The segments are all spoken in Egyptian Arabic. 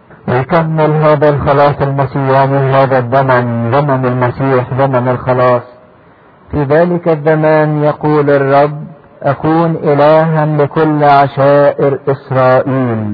ويكمل هذا الخلاص المسيحي هذا الزمن زمن المسيح زمن الخلاص في ذلك الزمان يقول الرب أكون إلها لكل عشائر إسرائيل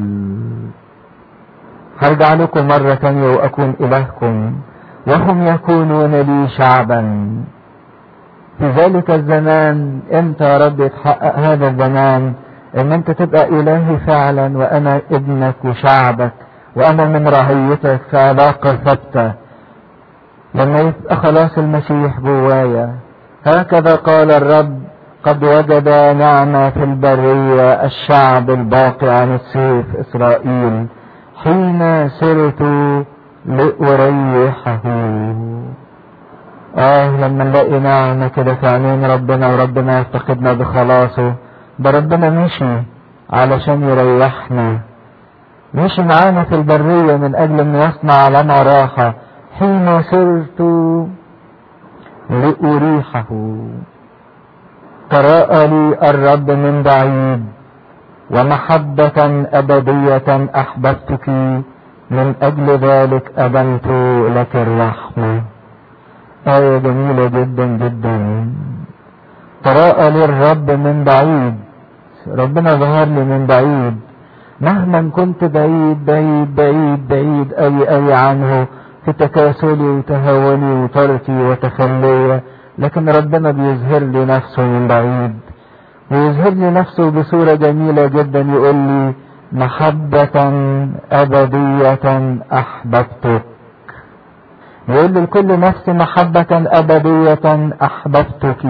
هرجع لكم مرة ثانية وأكون إلهكم وهم يكونون لي شعبا في ذلك الزمان امتى يا رب يتحقق هذا الزمان ان انت تبقى الهي فعلا وانا ابنك وشعبك وانا من رعيتك في علاقة ثابتة لما يبقى خلاص المسيح جوايا هكذا قال الرب قد وجد نعمة في البرية الشعب الباقي عن السيف إسرائيل حين سرت لأريحه آه لما نلاقي نعمة كده في عينين ربنا وربنا يفتقدنا بخلاصه ده ربنا مشي علشان يريحنا مشي معانا في البرية من أجل أن يصنع لنا راحة حين سرت لأريحه تراءى لي الرب من بعيد ومحبة أبدية أحببتك من أجل ذلك أبنت لك الرحمة آية جميلة جدا جدا تراءى لي الرب من بعيد ربنا ظهر لي من بعيد مهما كنت بعيد بعيد بعيد بعيد أي أي عنه في تكاسلي وتهاوني وتركي وتخلية لكن ربنا بيظهر لي نفسه من بعيد ويظهر لي نفسه بصورة جميلة جدا يقول لي محبة أبدية أحببتك يقول لي لكل نفس محبة أبدية أحببتك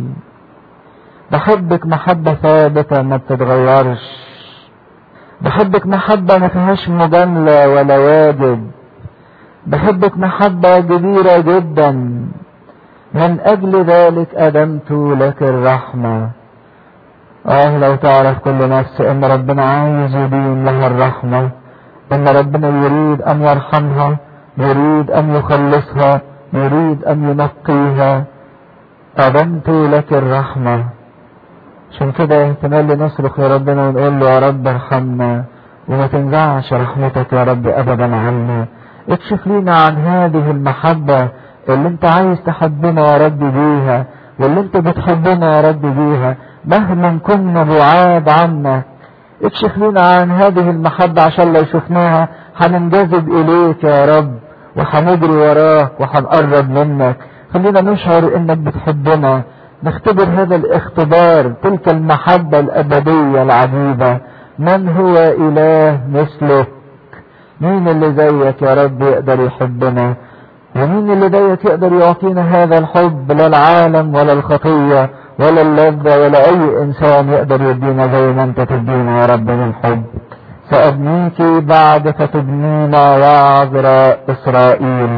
بحبك محبة ثابتة ما بتتغيرش بحبك محبة ما فيهاش مجاملة ولا واجب بحبك محبة كبيرة جدا من أجل ذلك أدمت لك الرحمة آه لو تعرف كل نفس إن ربنا عايز يدين لها الرحمة إن ربنا يريد أن يرحمها يريد أن يخلصها يريد أن ينقيها أدمت لك الرحمة عشان كده احتمال نصرخ يا ربنا ونقول له يا رب ارحمنا وما تنزعش رحمتك يا رب أبدا عنا اكشف لينا عن هذه المحبة اللي انت عايز تحبنا يا رب بيها واللي انت بتحبنا يا رب بيها مهما كنا بعاد عنك اكشف لنا عن هذه المحبة عشان لو شفناها هننجذب اليك يا رب وهنجري وراك وهنقرب منك خلينا نشعر انك بتحبنا نختبر هذا الاختبار تلك المحبة الابدية العجيبة من هو اله مثلك مين اللي زيك يا رب يقدر يحبنا ومين اللي زيك يقدر يعطينا هذا الحب لا العالم ولا الخطية ولا اللذة ولا أي إنسان يقدر يدينا زي ما أنت تدينا يا رب من حب سأبنيك بعد فتبنينا يا عذراء إسرائيل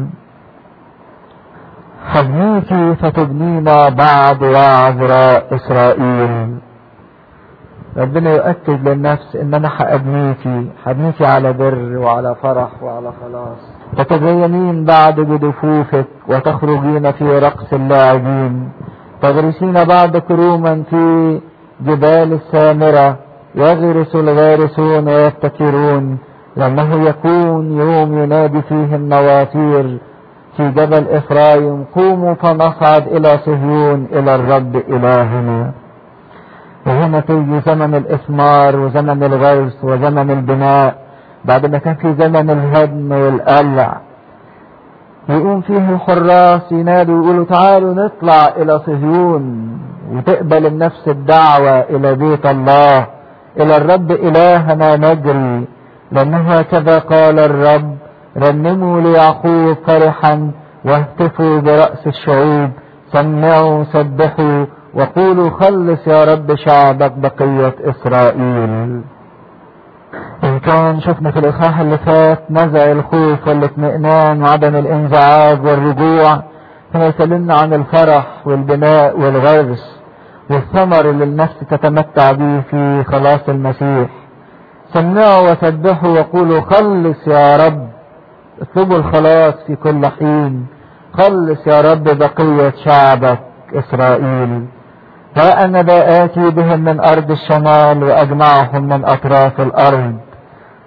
هبنيك فتبنينا بعد يا عذراء إسرائيل ربنا يؤكد للنفس ان انا هابنيكي هبنيكي على بر وعلى فرح وعلى خلاص تتزينين بعد بجفوفك وتخرجين في رقص اللاعبين تغرسين بعد كروما في جبال السامرة يغرس الغارسون ويبتكرون لأنه يكون يوم ينادي فيه النوافير في جبل إفرايم قوموا فنصعد إلى صهيون إلى الرب إلهنا وهنا تيجي زمن الإثمار وزمن الغرس وزمن البناء بعد ما كان في زمن الهدم والقلع يقوم فيه الحراس ينادوا ويقولوا تعالوا نطلع إلى صهيون وتقبل النفس الدعوة إلى بيت الله إلى الرب إلهنا نجري لأنه هكذا قال الرب رنموا ليعقوب فرحا واهتفوا برأس الشعوب سمعوا سبحوا وقولوا خلص يا رب شعبك بقية إسرائيل إن كان شفنا في الإصحاح اللي فات نزع الخوف والاطمئنان وعدم الانزعاج والرجوع هنا يكلمنا عن الفرح والبناء والغرس والثمر اللي النفس تتمتع به في خلاص المسيح سمعوا وسبحوا وقولوا خلص يا رب اطلبوا الخلاص في كل حين خلص يا رب بقية شعبك إسرائيل ها أنا ذا آتي بهم من أرض الشمال وأجمعهم من أطراف الأرض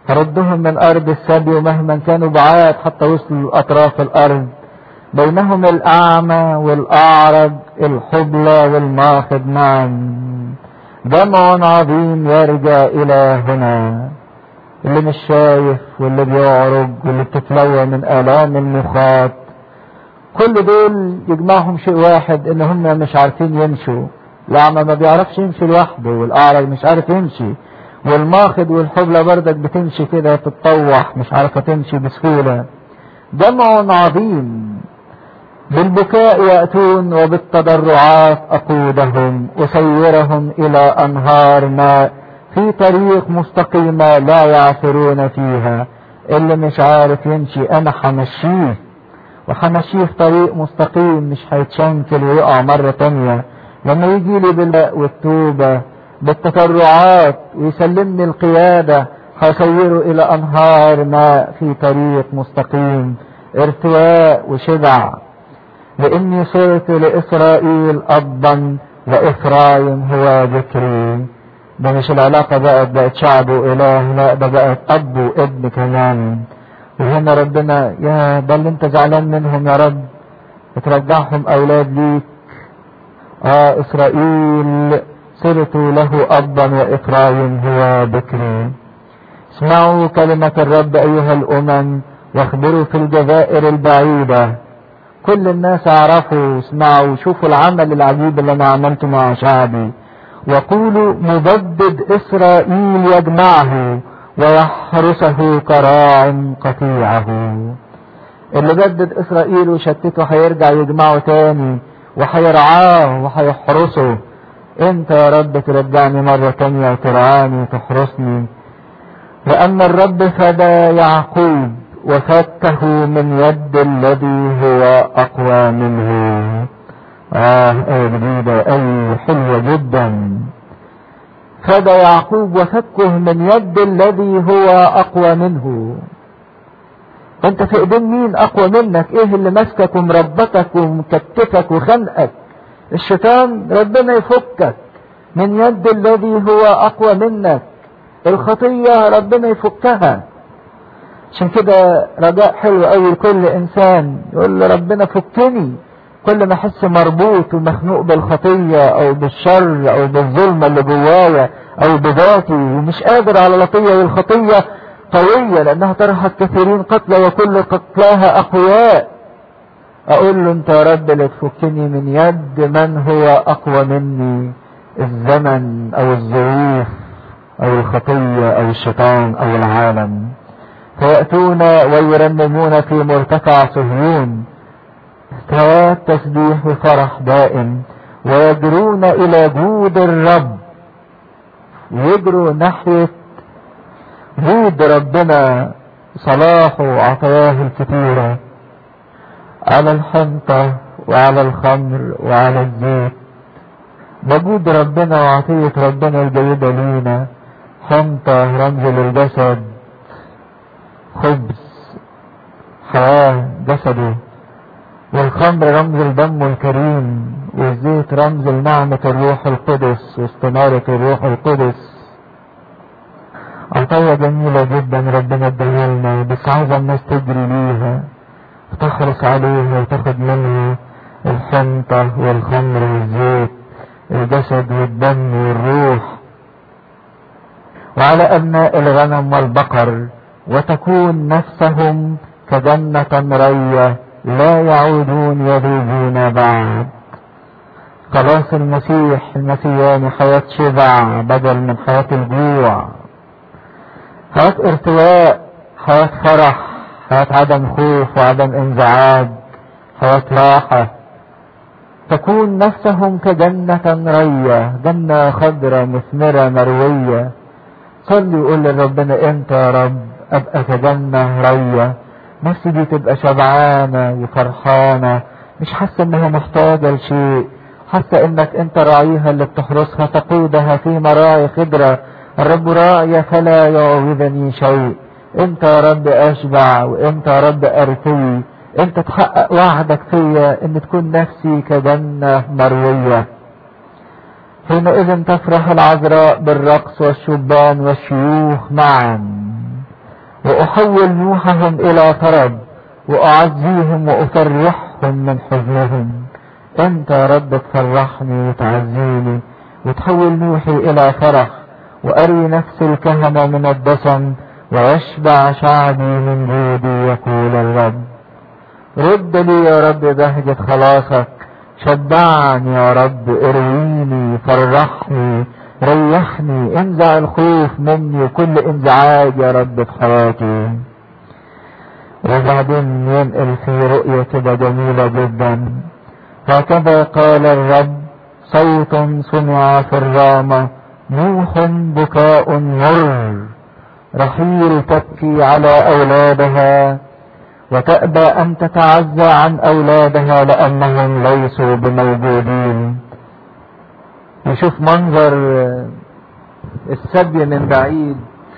هردهم من أرض السبي ومهما كانوا بعاد حتى وصلوا لأطراف الأرض بينهم الأعمى والأعرج الحبلى والماخذ معا جمع عظيم يرجع إلى هنا اللي مش شايف واللي بيعرج واللي بتتلوى من آلام المخاط كل دول يجمعهم شيء واحد ان هم مش عارفين يمشوا الأعمى ما بيعرفش يمشي لوحده والأعرج مش عارف يمشي والماخد والحبلى بردك بتمشي كده تتطوح مش عارفة تمشي بسهولة جمع عظيم بالبكاء يأتون وبالتضرعات أقودهم أسيرهم إلى أنهار ماء في طريق مستقيمة لا يعثرون فيها اللي مش عارف يمشي أنا حمشيه وحمشيه في طريق مستقيم مش هيتشنكل ويقع مرة تانية لما يجي لي بالباء والتوبة بالتفرعات ويسلمني القيادة هسيره إلى أنهار ماء في طريق مستقيم ارتواء وشبع لإني صرت لإسرائيل أبا وإفرايم هو ذكري ده مش العلاقة بقت بقت شعب وإله لا ده بقت أب وابن كمان وهنا ربنا يا ده اللي انت زعلان منهم يا رب بترجعهم أولاد ليك آه إسرائيل صرت له أبا وإفرايم هو بكري اسمعوا كلمة الرب أيها الأمم واخبروا في الجزائر البعيدة كل الناس اعرفوا اسمعوا شوفوا العمل العجيب اللي انا عملته مع شعبي وقولوا مبدد اسرائيل يجمعه ويحرسه كراع قطيعه اللي بدد اسرائيل وشتته هيرجع يجمعه تاني وهيرعاه وهيحرسه انت يا رب ترجعني مرة تانية وترعاني وتحرسني لأن الرب فدى يعقوب وفكه من يد الذي هو أقوى منه آه آية جديدة أي حلوة جدا فدى يعقوب وفكه من يد الذي هو أقوى منه انت في ايدين مين اقوى منك ايه اللي ماسكك ومربطك ومكتفك وخنقك الشيطان ربنا يفكك من يد الذي هو اقوى منك الخطية ربنا يفكها عشان كده رجاء حلو قوي لكل انسان يقول له ربنا فكني كل ما احس مربوط ومخنوق بالخطية او بالشر او بالظلمة اللي جوايا او بذاتي ومش قادر على الخطية والخطية قوية لانها ترهق كثيرين قتلى وكل قتلاها اقوياء اقول له انت يا رب اللي تفكني من يد من هو اقوى مني الزمن او الظروف او الخطية او الشيطان او العالم فيأتون ويرنمون في مرتفع صهيون ثواب تسبيح وفرح دائم ويجرون الى جود الرب يجروا ناحية جود ربنا صلاحه وعطاياه الكثيرة على الحنطة وعلى الخمر وعلى الزيت وجود ربنا وعطية ربنا الجيدة لينا حنطة رمز للجسد خبز حياة جسده والخمر رمز الدم الكريم والزيت رمز لنعمة الروح القدس واستنارة الروح القدس عطية جميلة جدا ربنا اداها لنا بس عايزة الناس تجري ليها وتخلص عليها وتاخد منها الحنطة والخمر والزيت الجسد والدم والروح وعلى أبناء الغنم والبقر وتكون نفسهم كجنة رية لا يعودون يذوبون بعد خلاص المسيح المسيحيان حياة شبع بدل من حياة الجوع حياة ارتواء حياة فرح حياة عدم خوف وعدم انزعاج حياة راحة تكون نفسهم كجنة رية جنة خضرة مثمرة مروية صلي وقول لربنا انت يا رب ابقى كجنة رية نفسي دي تبقى شبعانة وفرحانة مش حاسة انها محتاجة لشيء حاسة انك انت راعيها اللي بتحرسها تقودها في مراعي خضرة الرب راعي فلا يعوضني شيء انت يا رب اشبع وانت يا رب ارثي انت تحقق وعدك فيا ان تكون نفسي كجنة مروية حينئذ تفرح العذراء بالرقص والشبان والشيوخ معا وأحول نوحهم إلى طرب وأعزيهم وأفرحهم من حزنهم أنت يا رب تفرحني وتعزيني وتحول نوحي إلى فرح وأري نفس الكهنة من الدسم ويشبع شعبي من جودي يقول الرب رد لي يا رب بهجة خلاصك شبعني يا رب ارويني فرحني ريحني انزع الخوف مني وكل انزعاج يا رب في حياتي وبعدين ينقل في رؤية كده جميلة جدا هكذا قال الرب صوت سمع في الرامة نوح بكاء مر رحيل تبكي على أولادها وتأبى أن تتعزى عن أولادها لأنهم ليسوا بموجودين نشوف منظر السبي من بعيد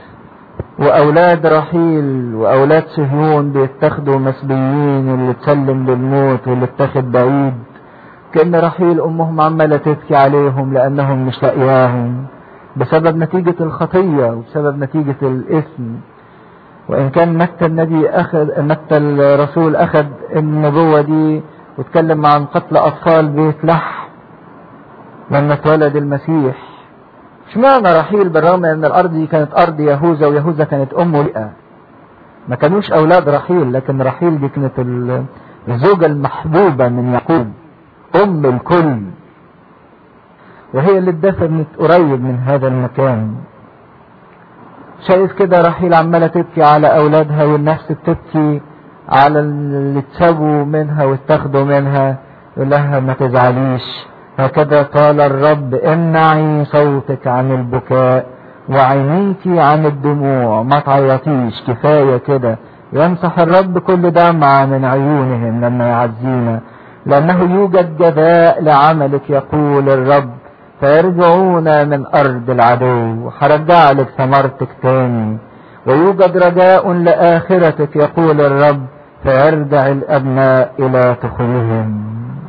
وأولاد رحيل وأولاد صهيون بيتخذوا مسبيين واللي تسلم للموت واللي اتخذ بعيد كأن رحيل أمهم عمالة تبكي عليهم لأنهم مش لاقياهم بسبب نتيجة الخطية وبسبب نتيجة الإثم وإن كان متى النبي أخذ متى الرسول أخذ النبوة دي واتكلم عن قتل أطفال بيت لحم لما اتولد المسيح اشمعنى رحيل بالرغم ان الارض دي كانت ارض يهوذا ويهوذا كانت امه لئة ما كانوش اولاد رحيل لكن رحيل دي كانت الزوجة المحبوبة من يعقوب ام الكل وهي اللي اتدفنت قريب من هذا المكان شايف كده رحيل عمالة تبكي على أولادها والنفس بتبكي على اللي اتسابوا منها واتخذوا منها يقول لها ما تزعليش هكذا قال الرب امنعي صوتك عن البكاء وعينيك عن الدموع ما تعيطيش كفاية كده يمسح الرب كل دمعة من عيونهم لما يعزينا لأنه يوجد جزاء لعملك يقول الرب فيرجعون من أرض العدو هرجع لك ثمرتك تاني ويوجد رجاء لآخرتك يقول الرب فيرجع الأبناء إلى تخلهم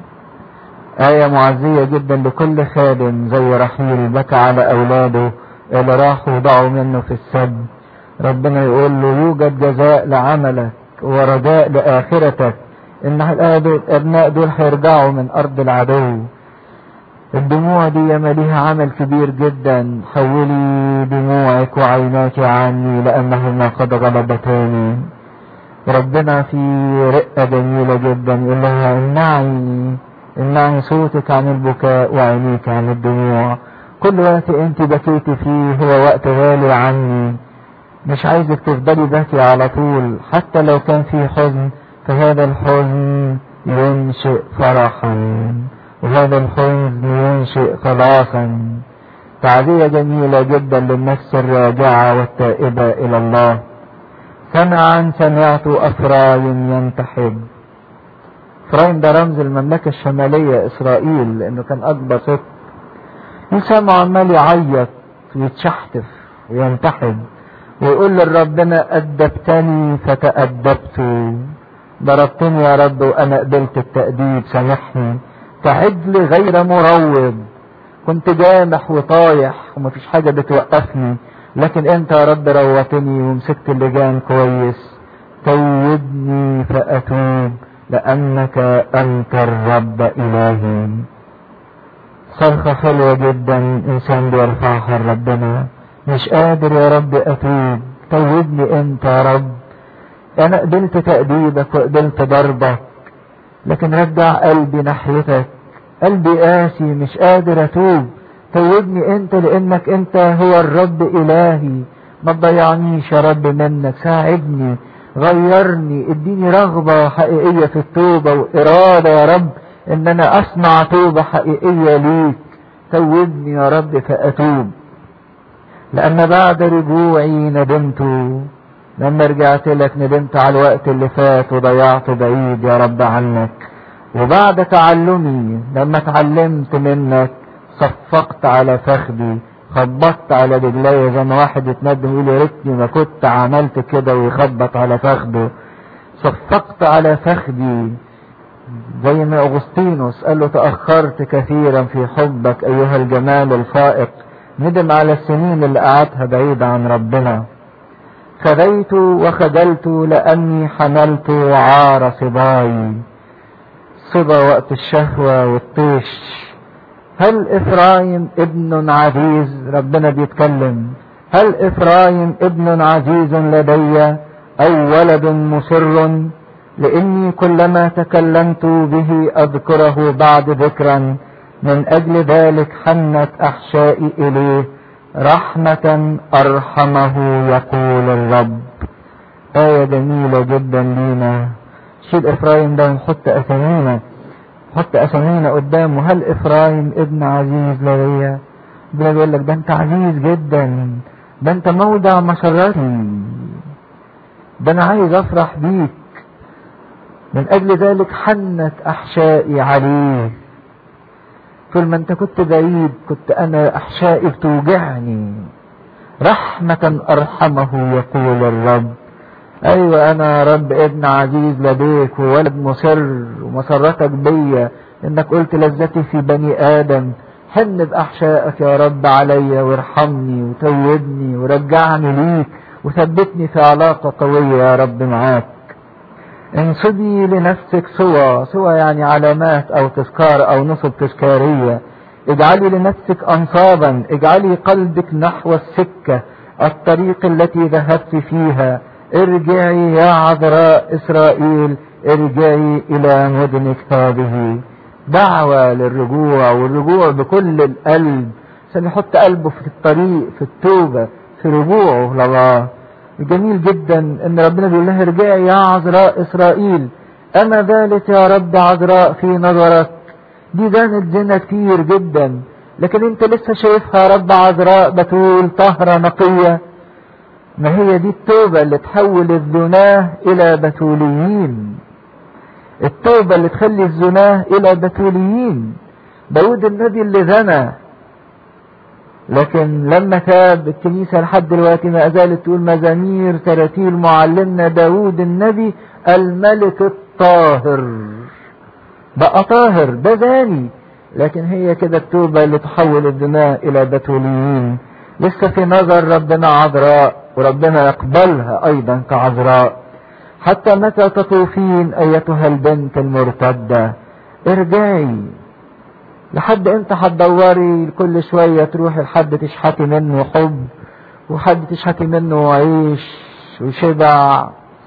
آية معزية جدا لكل خادم زي رحيل بكى على أولاده اللي راحوا ضاعوا منه في السب ربنا يقول له يوجد جزاء لعملك ورجاء لآخرتك إن الأبناء دول هيرجعوا من أرض العدو الدموع دي ليها عمل كبير جدا حولي دموعك وعيناك عني لأنهما قد غلبتاني ربنا في رقة جميلة جدا يقول لها امنعي امنعي صوتك عن البكاء وعينيك عن الدموع كل وقت انت بكيتي فيه هو وقت غالي عني مش عايزك تفضلي باكي على طول حتى لو كان في حزن فهذا الحزن ينشئ فرحا وهذا الحزن ينشئ خلاصا تعزية جميلة جدا للنفس الراجعة والتائبة إلى الله سمعا سمعت أفرايم ينتحب إفرايم ده رمز المملكة الشمالية إسرائيل لأنه كان أكبر ست يسمع عمال يعيط ويتشحتف وينتحب ويقول لربنا أدبتني فتأدبت ضربتني يا رب وأنا قبلت التأديب سامحني كعجل غير مروض كنت جامح وطايح ومفيش حاجة بتوقفني لكن انت يا رب روتني ومسكت اللجان كويس توبني فأتوب لأنك أنت الرب إلهي صرخة حلوة جدا إنسان بيرفعها لربنا مش قادر يا رب أتوب توبني أنت يا رب أنا قبلت تأديبك وقبلت ضربك لكن رجع قلبي ناحيتك قلبي قاسي مش قادر أتوب توبني أنت لأنك أنت هو الرب إلهي ما تضيعنيش يا رب منك ساعدني غيرني اديني رغبة حقيقية في التوبة وإرادة يا رب ان انا اصنع توبة حقيقية ليك توبني يا رب فأتوب لأن بعد رجوعي ندمت لما رجعت لك ندمت على الوقت اللي فات وضيعته بعيد يا رب عنك وبعد تعلمي لما اتعلمت منك صفقت على فخدي خبطت على رجلي زي ما واحد يتندم يقول يا ريتني ما كنت عملت كده ويخبط على فخده صفقت على فخدي زي ما اغسطينوس قال له تأخرت كثيرا في حبك ايها الجمال الفائق ندم على السنين اللي قعدها بعيد عن ربنا خذيت وخجلت لأني حملت عار صباي صبا وقت الشهوة والطيش هل إفرايم ابن عزيز ربنا بيتكلم هل إفرايم ابن عزيز لدي أو ولد مصر لإني كلما تكلمت به أذكره بعد ذكرا من أجل ذلك حنت أحشائي إليه رحمة أرحمه يقول الرب آية جميلة جدا لينا شيل إفرايم ده نحط أسامينا حط أسامينا قدامه هل إفرايم ابن عزيز ليا ربنا بيقول لك ده أنت عزيز جدا ده أنت موضع مسرتي ده أنا عايز أفرح بيك من أجل ذلك حنت أحشائي عليه طول ما أنت كنت بعيد كنت أنا أحشائي بتوجعني رحمة أرحمه يقول الرب أيوة أنا رب ابن عزيز لديك وولد مصر ومسرتك بيا إنك قلت لذتي في بني آدم حن بأحشائك يا رب عليا وارحمني وتوبني ورجعني ليك وثبتني في علاقة قوية يا رب معاك انصبي لنفسك صور صور يعني علامات او تذكار او نصب تذكارية اجعلي لنفسك انصابا اجعلي قلبك نحو السكة الطريق التي ذهبت فيها ارجعي يا عذراء اسرائيل ارجعي الى مدنك هذه دعوة للرجوع والرجوع بكل القلب عشان يحط قلبه في الطريق في التوبة في رجوعه لله جميل جدا ان ربنا بيقول لها ارجعي يا عذراء اسرائيل اما ذلك يا رب عذراء في نظرك دي دانت زنا كتير جدا لكن انت لسه شايفها يا رب عذراء بتقول طهرة نقية ما هي دي التوبة اللي تحول الزناه الى بتوليين التوبة اللي تخلي الزناه الى بتوليين داود النبي اللي زنى لكن لما تاب الكنيسة لحد دلوقتي ما زالت تقول مزامير تراتيل معلمنا داود النبي الملك الطاهر بقى طاهر ده زاني لكن هي كده التوبة اللي تحول الدماء إلى بتوليين لسه في نظر ربنا عذراء وربنا يقبلها أيضا كعذراء حتى متى تطوفين أيتها البنت المرتدة ارجعي لحد امتى هتدوري كل شوية تروحي لحد تشحتي منه حب وحد تشحتي منه عيش وشبع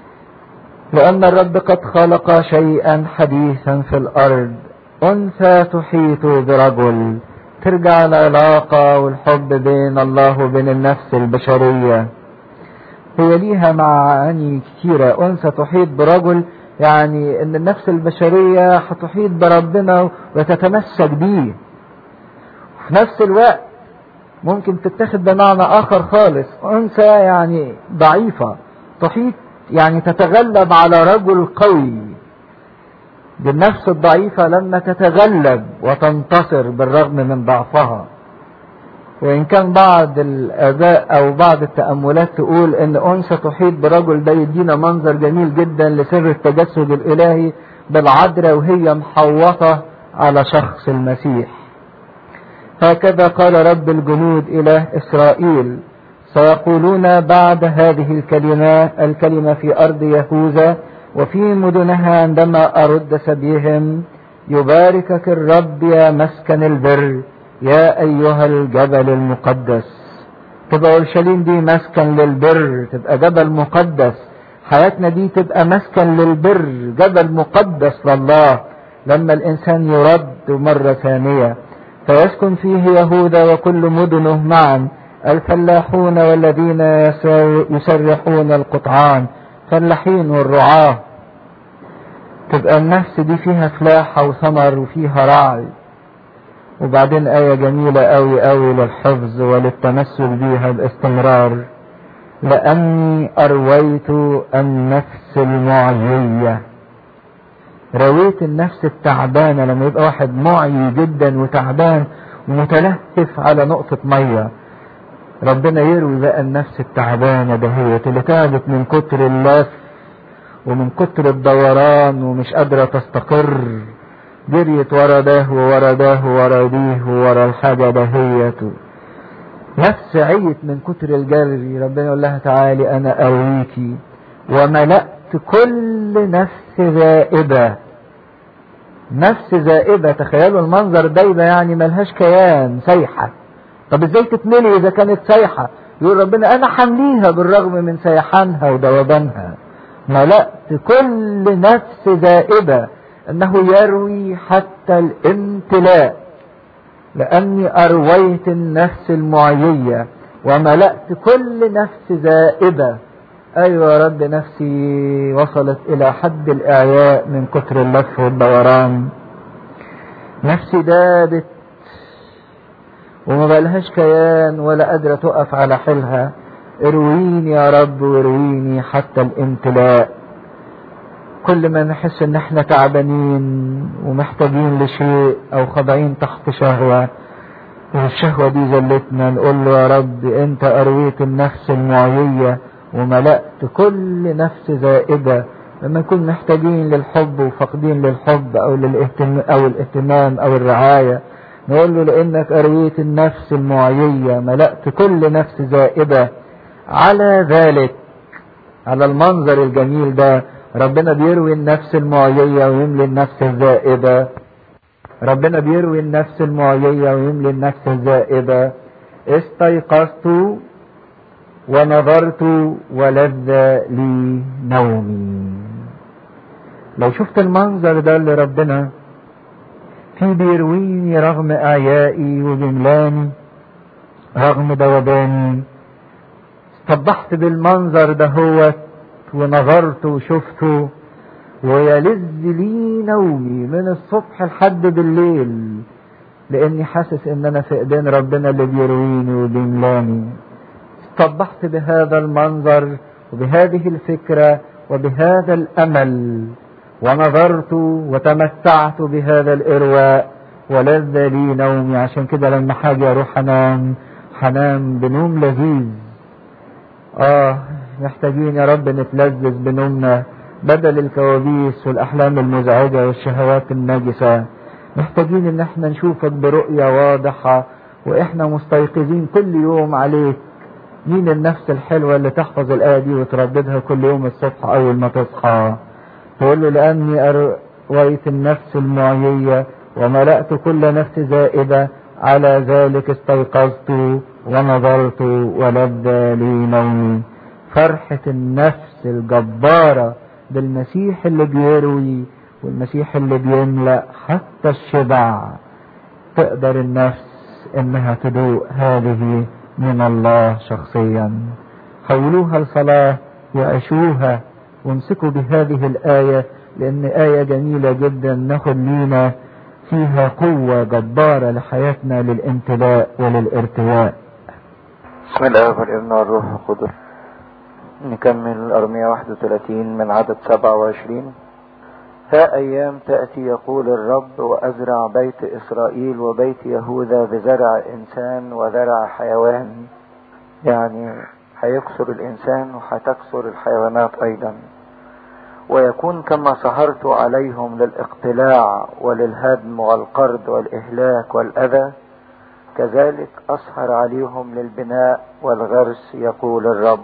لأن الرب قد خلق شيئا حديثا في الأرض أنثى تحيط برجل ترجع العلاقة والحب بين الله وبين النفس البشرية هي ليها معاني كثيرة أنثى تحيط برجل يعني ان النفس البشرية هتحيط بربنا وتتمسك بيه في نفس الوقت ممكن تتخذ بمعنى اخر خالص انثى يعني ضعيفة تحيط يعني تتغلب على رجل قوي بالنفس الضعيفة لما تتغلب وتنتصر بالرغم من ضعفها وإن كان بعض الآباء أو بعض التأملات تقول إن أنثى تحيط برجل ده يدينا منظر جميل جدا لسر التجسد الإلهي بالعذراء وهي محوطة على شخص المسيح. هكذا قال رب الجنود إله إسرائيل سيقولون بعد هذه الكلمة الكلمة في أرض يهوذا وفي مدنها عندما أرد سبيهم يباركك الرب يا مسكن البر يا أيها الجبل المقدس تبقى أورشليم دي مسكن للبر تبقى جبل مقدس حياتنا دي تبقى مسكن للبر جبل مقدس لله لما الإنسان يرد مرة ثانية فيسكن فيه يهوذا وكل مدنه معا الفلاحون والذين يسرحون القطعان فلاحين والرعاة تبقى النفس دي فيها فلاحة وثمر وفيها رعي وبعدين آية جميلة أوي أوي للحفظ وللتمسك بيها باستمرار لأني أرويت النفس المعيية رويت النفس التعبانة لما يبقى واحد معي جدا وتعبان ومتلهف على نقطة مية ربنا يروي بقى النفس التعبانة دهيت اللي تعبت من كتر اللف ومن كتر الدوران ومش قادرة تستقر جريت ورا ده وورا ده وورا ديه وورا الحاجة دهيت نفس عيت من كتر الجري ربنا يقول لها تعالي انا ارويكي وملأت كل نفس ذائبة نفس ذائبة تخيلوا المنظر دايبة يعني ملهاش كيان سايحة طب ازاي تتملي اذا كانت سايحة يقول ربنا انا حمليها بالرغم من سيحانها وذوبانها ملأت كل نفس ذائبة انه يروي حتى الامتلاء لاني ارويت النفس المعيية وملأت كل نفس ذائبة ايوه يا رب نفسي وصلت الى حد الاعياء من كتر اللف والدوران نفسي دابت وما بقالهاش كيان ولا قادرة تقف على حيلها ارويني يا رب وارويني حتى الامتلاء كل ما نحس ان احنا تعبانين ومحتاجين لشيء او خاضعين تحت شهوة والشهوة دي زلتنا نقول له يا رب انت ارويت النفس المعيية وملأت كل نفس زائدة لما نكون محتاجين للحب وفاقدين للحب او للاهتمام او الاهتمام او الرعاية نقول له لانك ارويت النفس المعيية ملأت كل نفس زائدة على ذلك على المنظر الجميل ده ربنا بيروي النفس المعيية ويملي النفس الزائدة ربنا بيروي النفس المعيية ويملي النفس الزائدة استيقظت ونظرت ولذ لي نومي لو شفت المنظر ده اللي ربنا في بيرويني رغم اعيائي وجملاني رغم ذوباني استبحت بالمنظر ده هو ونظرت وشفته ويلذ لي نومي من الصبح لحد بالليل لاني حاسس ان انا في ايدين ربنا اللي بيرويني وبيملاني استبحت بهذا المنظر وبهذه الفكرة وبهذا الامل ونظرت وتمتعت بهذا الارواء ولذ لي نومي عشان كده لما حاجة اروح انام هنام بنوم لذيذ اه محتاجين يا رب نتلذذ بنومنا بدل الكوابيس والاحلام المزعجة والشهوات النجسة محتاجين ان احنا نشوفك برؤية واضحة واحنا مستيقظين كل يوم عليك مين النفس الحلوة اللي تحفظ الآية دي وترددها كل يوم الصبح أول ما تصحى تقول له لأني أرويت النفس المعيية وملأت كل نفس زائدة على ذلك استيقظت ونظرت ولذ لي نومي فرحة النفس الجبارة بالمسيح اللي بيروي والمسيح اللي بيملأ حتى الشبع تقدر النفس انها تدوق هذه من الله شخصيا حولوها لصلاة وعيشوها وامسكوا بهذه الآية لأن آية جميلة جدا ناخد لينا فيها قوة جبارة لحياتنا للامتلاء وللارتواء بسم الله والابن والروح القدس نكمل أرمية 31 من عدد 27 ها أيام تأتي يقول الرب وأزرع بيت إسرائيل وبيت يهوذا بزرع إنسان وزرع حيوان يعني هيكسر الإنسان وهتكسر الحيوانات أيضا ويكون كما سهرت عليهم للاقتلاع وللهدم والقرض والإهلاك والأذى كذلك أسهر عليهم للبناء والغرس يقول الرب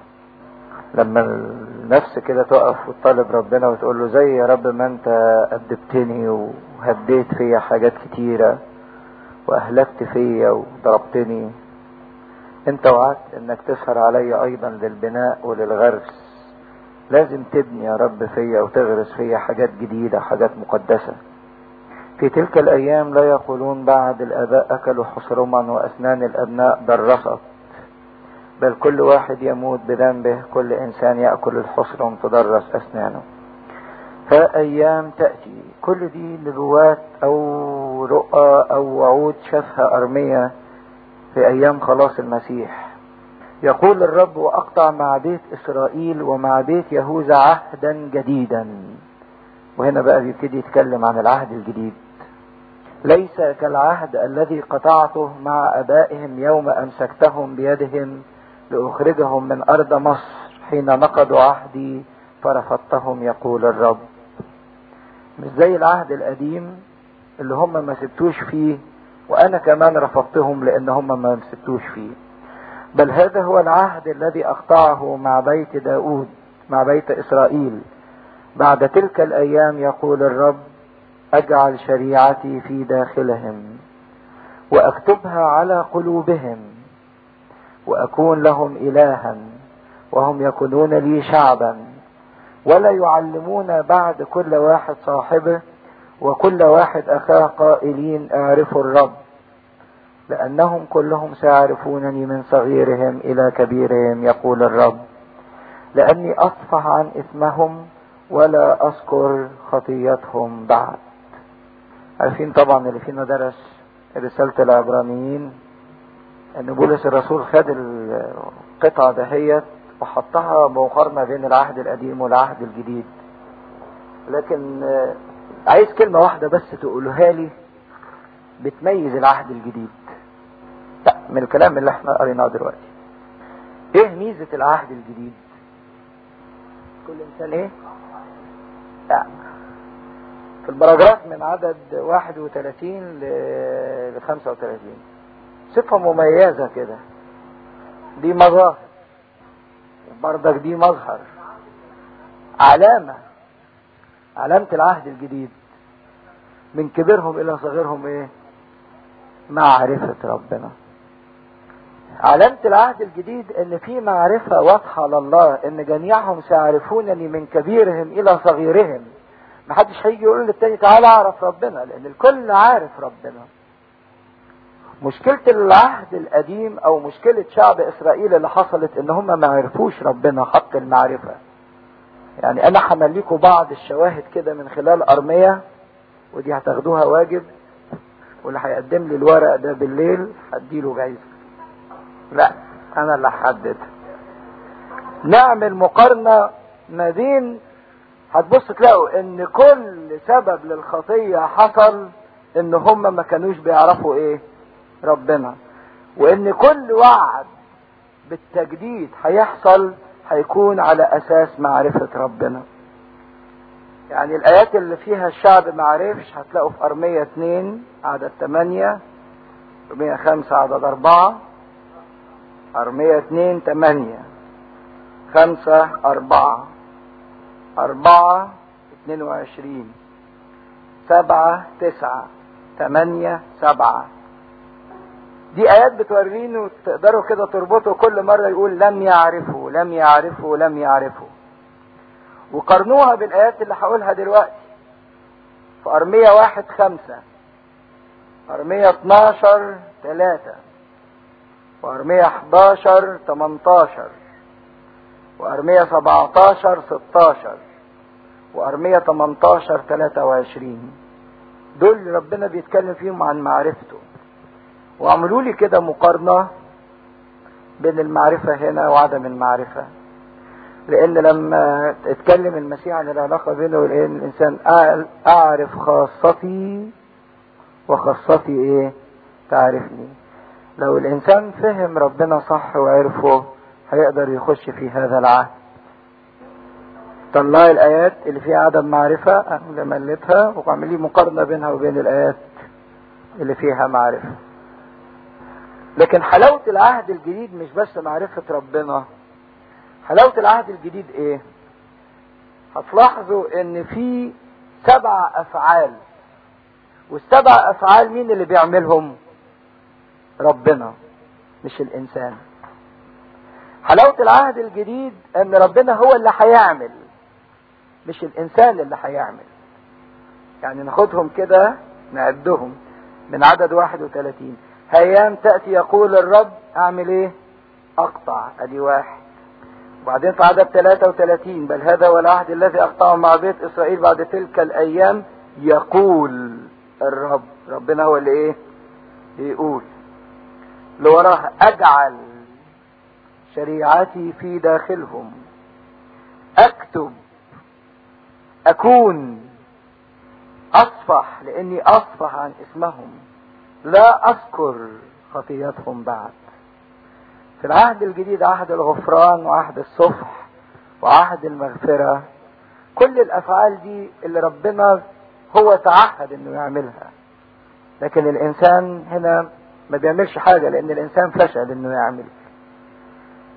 لما النفس كده تقف وتطالب ربنا وتقول له زي يا رب ما انت أدبتني وهديت فيا حاجات كتيرة وأهلكت فيا وضربتني انت وعدت انك تسهر عليا ايضا للبناء وللغرس لازم تبني يا رب فيا وتغرس فيا حاجات جديدة حاجات مقدسة في تلك الايام لا يقولون بعد الاباء اكلوا حصرما واسنان الابناء درست بل كل واحد يموت بذنبه كل انسان ياكل الحصرم تدرس اسنانه فايام تاتي كل دي نبوات او رؤى او وعود شافها ارميه في ايام خلاص المسيح يقول الرب واقطع مع بيت اسرائيل ومع بيت يهوذا عهدا جديدا وهنا بقى بيبتدي يتكلم عن العهد الجديد ليس كالعهد الذي قطعته مع ابائهم يوم امسكتهم بيدهم لاخرجهم من ارض مصر حين نقضوا عهدي فرفضتهم يقول الرب مش زي العهد القديم اللي هم ما سبتوش فيه وانا كمان رفضتهم لان هم ما سبتوش فيه بل هذا هو العهد الذي أقطعه مع بيت داود مع بيت إسرائيل بعد تلك الأيام يقول الرب أجعل شريعتي في داخلهم وأكتبها على قلوبهم وأكون لهم إلها وهم يكونون لي شعبا ولا يعلمون بعد كل واحد صاحبه وكل واحد أخاه قائلين اعرفوا الرب لأنهم كلهم سيعرفونني من صغيرهم إلى كبيرهم يقول الرب لأني أصفح عن إثمهم ولا أذكر خطيتهم بعد عارفين طبعا اللي فينا درس رسالة العبرانيين ان بولس الرسول خد القطعة دهيت وحطها مقارنة بين العهد القديم والعهد الجديد لكن عايز كلمة واحدة بس تقولها لي بتميز العهد الجديد لا من الكلام اللي احنا قريناه دلوقتي ايه ميزة العهد الجديد كل انسان ايه لا في البراجراف من عدد 31 ل 35 صفة مميزة كده دي مظاهر وبرضك دي مظهر علامة علامة العهد الجديد من كبيرهم إلى صغيرهم إيه؟ معرفة ربنا علامة العهد الجديد ان في معرفة واضحة لله ان جميعهم سيعرفونني من كبيرهم الى صغيرهم محدش هيجي يقول للتاني تعالى اعرف ربنا لان الكل عارف ربنا مشكلة العهد القديم او مشكلة شعب اسرائيل اللي حصلت ان هم ما عرفوش ربنا حق المعرفة يعني انا حمل بعض الشواهد كده من خلال ارمية ودي هتاخدوها واجب واللي هيقدم لي الورق ده بالليل هديله جايزة لا انا اللي هحدد نعمل مقارنة ما بين هتبص تلاقوا ان كل سبب للخطية حصل ان هم ما كانوش بيعرفوا ايه ربنا وان كل وعد بالتجديد هيحصل هيكون على اساس معرفة ربنا يعني الايات اللي فيها الشعب ما عرفش هتلاقوا في ارمية 2 عدد 8 ارمية 5 عدد 4 ارمية 2 8 5 4 أربعة اتنين وعشرين سبعة تسعة تمانية سبعة دي آيات بتوريني تقدروا كده تربطوا كل مرة يقول لم يعرفوا لم يعرفوا لم يعرفوا وقارنوها بالآيات اللي هقولها دلوقتي في أرمية واحد خمسة أرمية اتناشر تلاتة وأرمية حداشر تمنتاشر وأرمية 17 16 وأرمية 18 23 دول ربنا بيتكلم فيهم عن معرفته وعملوا لي كده مقارنة بين المعرفة هنا وعدم المعرفة لأن لما اتكلم المسيح عن العلاقة بينه وبين الإنسان أعرف خاصتي وخاصتي إيه؟ تعرفني لو الإنسان فهم ربنا صح وعرفه هيقدر يخش في هذا العهد طلعي الآيات اللي فيها عدم معرفة اللي ملتها وعملي مقارنة بينها وبين الآيات اللي فيها معرفة لكن حلاوة العهد الجديد مش بس معرفة ربنا حلاوة العهد الجديد ايه هتلاحظوا ان في سبع افعال والسبع افعال مين اللي بيعملهم ربنا مش الانسان حلاوة العهد الجديد ان ربنا هو اللي هيعمل مش الانسان اللي هيعمل يعني ناخدهم كده نعدهم من عدد 31 هيام تأتي يقول الرب اعمل ايه اقطع ادي واحد وبعدين في عدد 33 بل هذا هو العهد الذي اقطعه مع بيت اسرائيل بعد تلك الايام يقول الرب ربنا هو اللي ايه يقول اللي وراها اجعل شريعتي في داخلهم اكتب اكون اصفح لاني اصفح عن اسمهم لا اذكر خطيتهم بعد في العهد الجديد عهد الغفران وعهد الصفح وعهد المغفرة كل الافعال دي اللي ربنا هو تعهد انه يعملها لكن الانسان هنا ما بيعملش حاجة لان الانسان فشل انه يعمل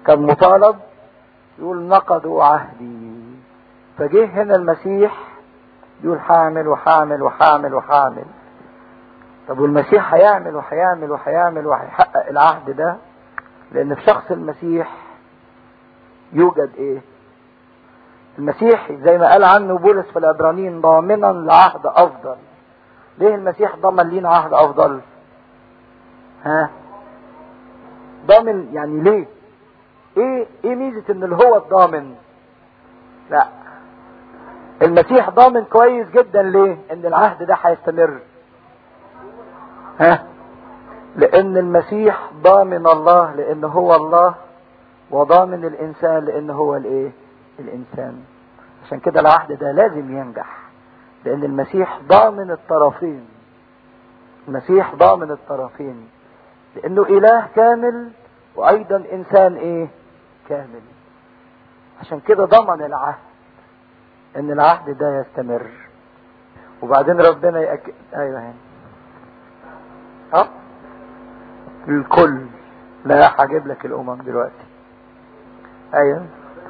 كان مطالب يقول نقضوا عهدي فجه هنا المسيح يقول هعمل وهعمل وهعمل وهعمل طب والمسيح هيعمل وهيعمل وهيعمل وهيحقق العهد ده لان في شخص المسيح يوجد ايه المسيح زي ما قال عنه بولس في العبرانيين ضامنا لعهد افضل ليه المسيح ضمن لينا عهد افضل ها ضامن يعني ليه ايه ايه ميزه ان اللي هو الضامن لا المسيح ضامن كويس جدا ليه ان العهد ده هيستمر ها لان المسيح ضامن الله لان هو الله وضامن الانسان لان هو الايه الانسان عشان كده العهد ده لازم ينجح لان المسيح ضامن الطرفين المسيح ضامن الطرفين لانه اله كامل وايضا انسان ايه كامل عشان كده ضمن العهد ان العهد ده يستمر وبعدين ربنا يأكد ايوه هنا اه الكل لا هجيب لك الامم دلوقتي ايوه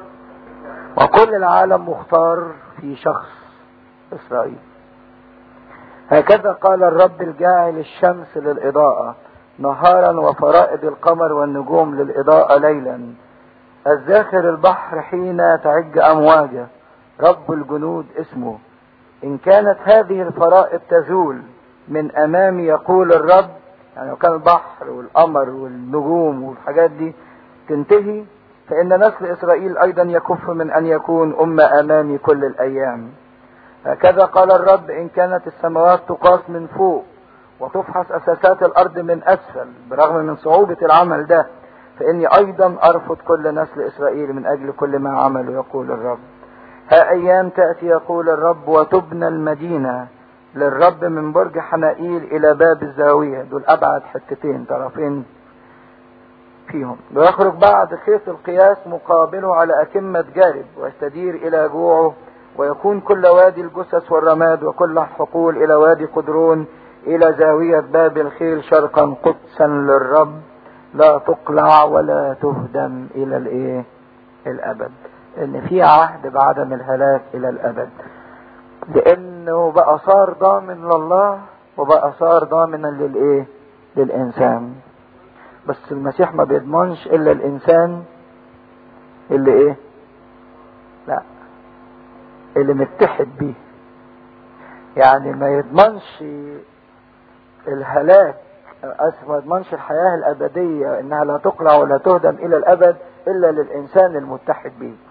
وكل العالم مختار في شخص اسرائيل هكذا قال الرب الجاعل الشمس للاضاءه نهارا وفرائض القمر والنجوم للاضاءه ليلا الزاخر البحر حين تعج امواجه رب الجنود اسمه ان كانت هذه الفرائض تزول من امامي يقول الرب يعني لو كان البحر والقمر والنجوم والحاجات دي تنتهي فان نسل اسرائيل ايضا يكف من ان يكون امه امامي كل الايام هكذا قال الرب ان كانت السماوات تقاس من فوق وتفحص اساسات الارض من اسفل برغم من صعوبه العمل ده فاني ايضا ارفض كل نسل اسرائيل من اجل كل ما عملوا يقول الرب ها ايام تاتي يقول الرب وتبنى المدينه للرب من برج حنائيل الى باب الزاويه دول ابعد حتتين طرفين فيهم ويخرج بعد خيط القياس مقابله على أكمة جارب ويستدير إلى جوعه ويكون كل وادي الجثث والرماد وكل الحقول إلى وادي قدرون إلى زاوية باب الخيل شرقا قدسا للرب لا تقلع ولا تهدم إلى الإيه؟ الأبد إن في عهد بعدم الهلاك إلى الأبد لأنه بقى صار ضامن لله وبقى صار ضامنا للإيه؟ للإنسان بس المسيح ما بيضمنش الا الانسان اللي ايه لا اللي متحد بيه يعني ما يضمنش الهلاك اسف ما يضمنش الحياة الابدية انها لا تقلع ولا تهدم الى الابد الا للانسان المتحد بيه